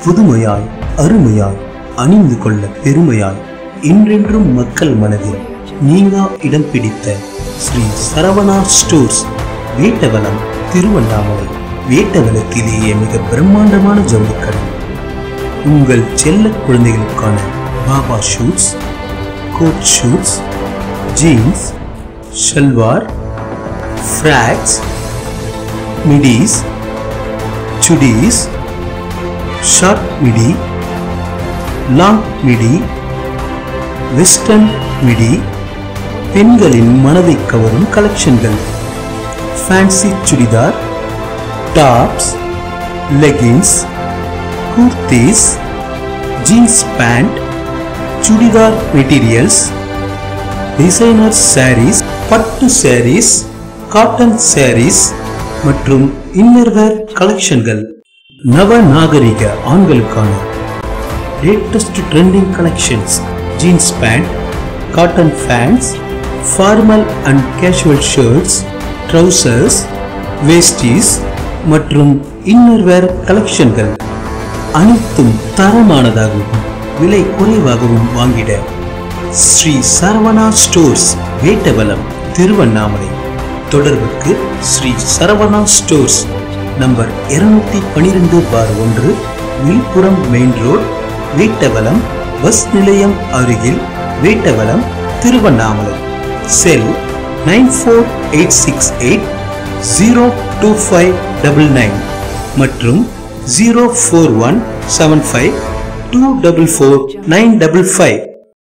புதுமையாய் அருமையாய் அணிந்து கொள்ள பெருமையாய் என்றென்றும் மக்கள் மனதில் நீங்கா இடம் பிடித்த ஸ்ரீ சரவணா ஸ்டோர்ஸ் வேட்டவலம் திருவண்ணாமலை வேட்டவலத்திலேயே மிக பிரம்மாண்டமான ஜவுளிக்கடை உங்கள் செல்ல குழந்தைகளுக்கான பாபா suits coat suits jeans salwar frocks midis chudis short midi long midi western midi பெண்களின் மனதை கவரும் கலெக்ஷன்கள் fancy churidar tops leggings kurtis jeans pant churidar materials designer sarees பட்டு சாரீஸ் காட்டன் சாரீஸ் மற்றும் இன்னர்வேர் கலெக்ஷன்கள் நவ நாகரிக ஆண்களுக்கான latest trending collections jeans pant cotton ஃபேன்ஸ் formal and casual shirts trousers vesties மற்றும் இன்னர்வேர் கலெக்ஷன்கள் அனைத்தும் தரமானதாகவும் விலை குறைவாகவும் வாங்கிட ஸ்ரீ சரவணா ஸ்டோர்ஸ் வேட்டவலம் திருவண்ணாமலை தொடர்புக்கு ஸ்ரீ சரவணா ஸ்டோர்ஸ் நம்பர் இருநூத்தி பனிரெண்டு பார் ஒன்று Villupuram main road Vettavalam bus நிலையம் அருகில் Vettavalam Tiruvannamalai cell nine four eight six eight zero two five double nine மற்றும் zero four one seven five two double four nine double five